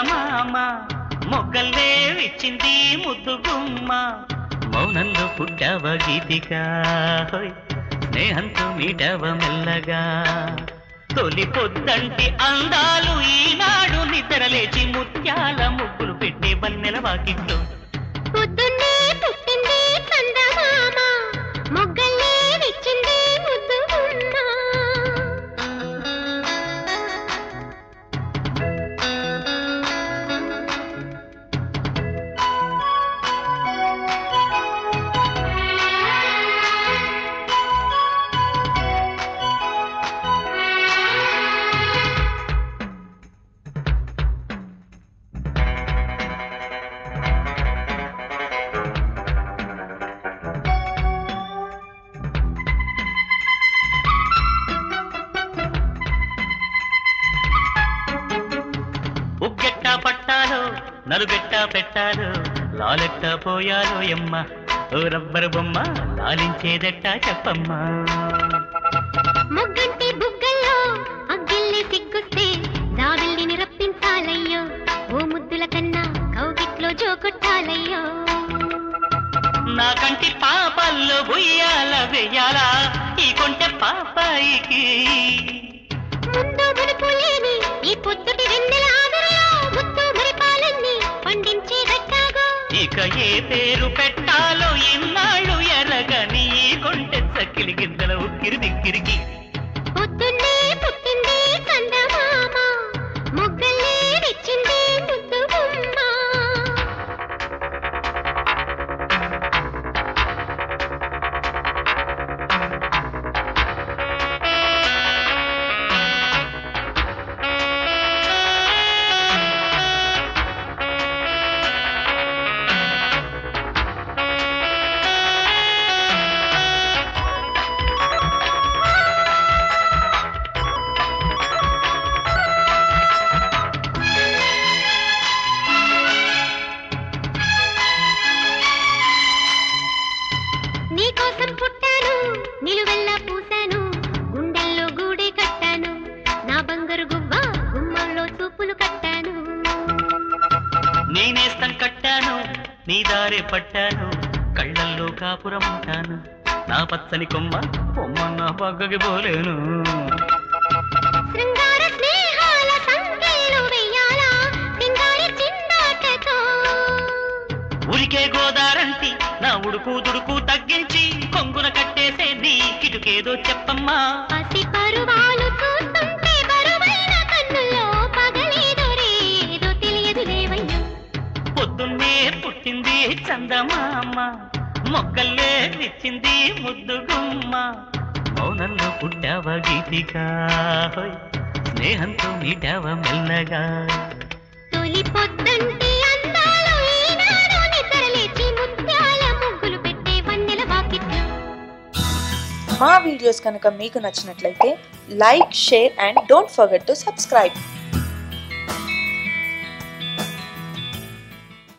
చందమామ మొగ్గల్లే ఇచ్చింది ముద్దు గుమ్మ మౌనంలో పుట్టావ గీతిక హోయ్, స్నేహంతో మీటవ మెల్లగా తొలి పొద్దంటి అందాలు ఈనాడు నిద్రలేచి ముత్యాల ముగ్గులు పెట్టే వన్నెల వాకిట్లో పొద్దున్నే పుట్టింది చందమామ మొగ్గల్లే విచ్చింది ముద్దు గుమ్మ ఉగ్గెట్ట పట్టాలో నలుగెట్ట పెట్టాలో లాలెట్ట పోయాలో ఎమ్మ ఓ రబ్బరు బొమ్మ లాలించేదెట్ట చెప్పమ్మా మొగ్గంటి బుగ్గల్లో అగ్గిల్లి సిగ్గుస్తే జాబిల్లిని రప్పించాలయ్యో ఓ ముద్దుల కన్నా కౌగిట్లో జోకొట్టాలయ్యో నా కంటి పాపల్లో బుయ్యాల వెయ్యాలా ఈ కొంటె పాపాయికి ముందు మునుపు లేని ఈ పొద్దుటి వెన్నెల ఆదరలో ముద్దు మురిపాలన్నీ పండించే గట్టాగో ఇక ఏ పేరు పెట్టాలో ఇన్నాళ్ళు ఎరగని ఈ కొంటె చక్కిలి గిందల ఉక్కిరి దిక్కిరికి పొద్దున్నే పుట్టింది చందమామ మొగ్గల్లే విచ్చింది ముద్దు గుమ్మ నీకోసం పుట్టాను నిలువెల్లా పూసాను గుండెల్లో గూడే కట్టాను నా బంగారు గువ్వ గుమ్మంలో చూపులు కట్టాను నేనేస్తం కట్టాను నీ దారే పట్టాను కళ్ళల్లో కాపురం ఉంటాను నా పచ్చని కొమ్మ కొమ్మ నా పగ్గకి పోలేను శృంగార స్నేహాల సంఖ్యలు వెయ్యాలా సింగారి చిందాటతో ఉరికే గోదారంటి నా ఉడుకు దుడుకు తగ్గించి కొంగున కట్టేసే నీ కిటుకేదో చెప్పమ్మా పసి పరువాలు చూస్తుంటే బరువైన కన్నుల్లో పగలేదో రేదో తెలియదు లేవయ్యో పొద్దున్నే పుట్టింది చందమామ మొక్కల్లే ఇచ్చింది ముద్దు గుమ్మ మౌనంలో పుట్టావ గీతిక హోయ్, స్నేహంతో మీటావ మెల్లగా తొలి పొద్దంటి అందాలు ఈనాడు నిద్రలేచి ముత్యాల ముగ్గులు పెట్టే వన్నెల వాకిట్లో మా వీడియోస్ కనుక మీకు నచ్చినట్లయితే like share and don't forget to subscribe